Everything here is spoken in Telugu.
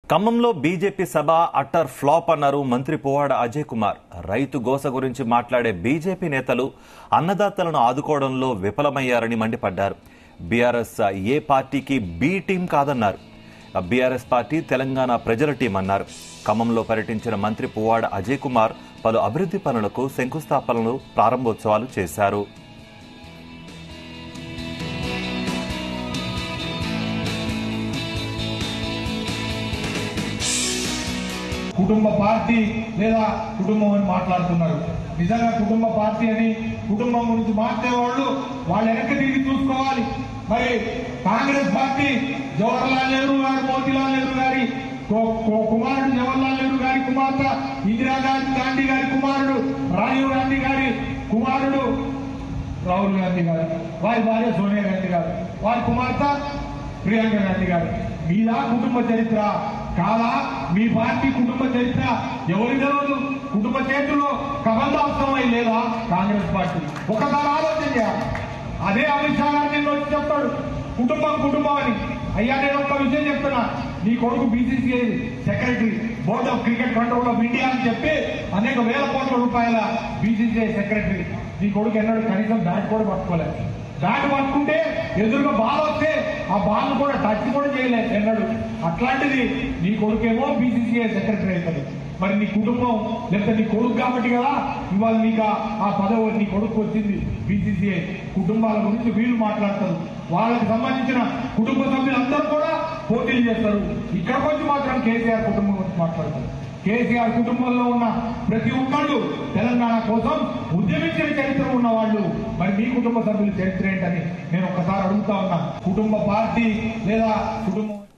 ఖమ్మంలో బీజేపీ సభ అట్టర్ ఫ్లాప్ అన్నారు మంత్రి పువ్వాడ అజయ్ కుమార్ రైతు గోస గురించి మాట్లాడే బీజేపీ నేతలు అన్నదాతలను ఆదుకోవడంలో విఫలమయ్యారని మండిపడ్డారు బీఆర్ఎస్ ఏ పార్టీకి బి టీం కాదన్నారు బీఆర్ఎస్ పార్టీ తెలంగాణ ప్రజల టీం అన్నారు ఖమ్మంలో పర్యటించిన మంత్రి పువ్వాడ అజయ్ కుమార్ పలు అభివృద్ధి పనులకు శంకుస్థాపనలు ప్రారంభోత్సవాలు చేశారు కుటుంబ పార్టీ లేదా కుటుంబం అని మాట్లాడుతున్నారు నిజంగా కుటుంబ పార్టీ అని కుటుంబం గురించి మాట్లాడేవాళ్ళు వాళ్ళు వెనక్కి తిరిగి చూసుకోవాలి మరి కాంగ్రెస్ పార్టీ జవహర్లాల్ నెహ్రూ గారు మోతీలాల్ నెహ్రూ గారి కు- కు- కుమారుడు జవహర్లాల్ నెహ్రూ గారి కుమార్తె ఇందిరా గాంధీ గాంధీ గారి కుమారుడు రాజీవ్ గాంధీ గారి కుమారుడు రాహుల్ గాంధీ గారు వారి భార్య సోనియా గాంధీ గారు వారి కుమార్తె ప్రియాంక గాంధీ గారు మీదా కుటుంబ చరిత్ర కాదా మీ పార్టీ కుటుంబ చరిత్ర ఎవరి తెలియదు కుటుంబ చరిత్రలో కబంధాంశమై లేదా కాంగ్రెస్ పార్టీ ఒకసారి ఆలోచన చేయాలి అదే అమిత్ షా గారు నిన్న వచ్చి చెప్తాడు కుటుంబం కుటుంబం అని అయ్యా నేను ఒక విషయం చెప్తున్నా నీ కొడుకు BCCI secretary board of cricket control of India అని చెప్పి అనేక వేల కోట్ల రూపాయల బీసీసీఐ సెక్రటరీ నీ కొడుకు ఎన్నడూ కనీసం బ్యాట్ కూడా పట్టుకోలేదు బ్యాట్ పట్టుకుంటే ఎదురుగా బాల్ వస్తే ఆ బాల్ కూడా టచ్ కూడా చేయలేదు ఎన్నడు అట్లాంటిది నీ కొడుకేమో బీసీసీఐ సెక్రటరీ అవుతుంది మరి నీ కుటుంబం లేకపోతే నీ కొడుకు కాబట్టి కదా ఇవాళ నీకు ఆ- ఆ పదవి నీ కొడుకు వచ్చింది బీసీసీఐ కుటుంబాల గురించి వీళ్ళు మాట్లాడతారు వాళ్ళకి సంబంధించిన కుటుంబ సభ్యులందరూ కూడా పోటీలు చేస్తారు ఇక్కడికి వచ్చి మాత్రం కేసీఆర్ కుటుంబం గురించి మాట్లాడతారు కేసీఆర్ కుటుంబంలో ఉన్న ప్రతి ఒక్కళ్ళు తెలంగాణ కోసం ఉద్యమించిన చరిత్ర ఉన్న వాళ్ళు మరి మీ కుటుంబ సభ్యుల చరిత్ర ఏంటని నేను ఒకసారి అడుగుతా ఉన్నా కుటుంబ పార్టీ లేదా కుటుంబం